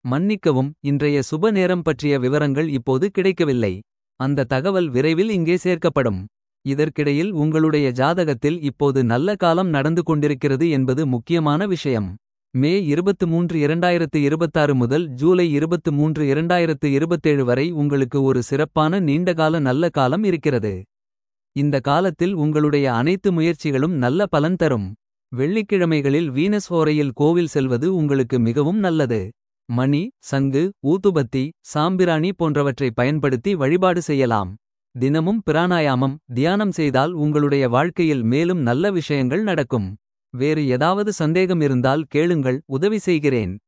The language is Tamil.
மன்னிக்கவும் இன்றைய சுப நேரம் பற்றிய விவரங்கள் இப்போது கிடைக்கவில்லை. அந்த தகவல் விரைவில் இங்கே சேர்க்கப்படும். இதற்கிடையில் உங்களுடைய ஜாதகத்தில் இப்போது நல்ல காலம் நடந்து கொண்டிருக்கிறது என்பது முக்கியமான விஷயம். மே 23 2026 முதல் ஜூலை 23 2027 வரை உங்களுக்கு ஒரு சிறப்பான நீண்டகால நல்ல காலம் இருக்கிறது. இந்த காலத்தில் உங்களுடைய அனைத்து முயற்சிகளும் நல்ல பலன் தரும். வெள்ளிக்கிழமைகளில் வீனஸ் ஹோரையில் கோவில் செல்வது உங்களுக்கு மிகவும் நல்லது. மணி சங்கு ஊதுபத்தி சாம்பிராணி போன்றவற்றை பயன்படுத்தி வழிபாடு செய்யலாம். தினமும் பிராணாயாமம் தியானம் செய்தால் உங்களுடைய வாழ்க்கையில் மேலும் நல்ல விஷயங்கள் நடக்கும். வேறு ஏதாவது சந்தேகம் இருந்தால் கேளுங்கள் உதவி செய்கிறேன்.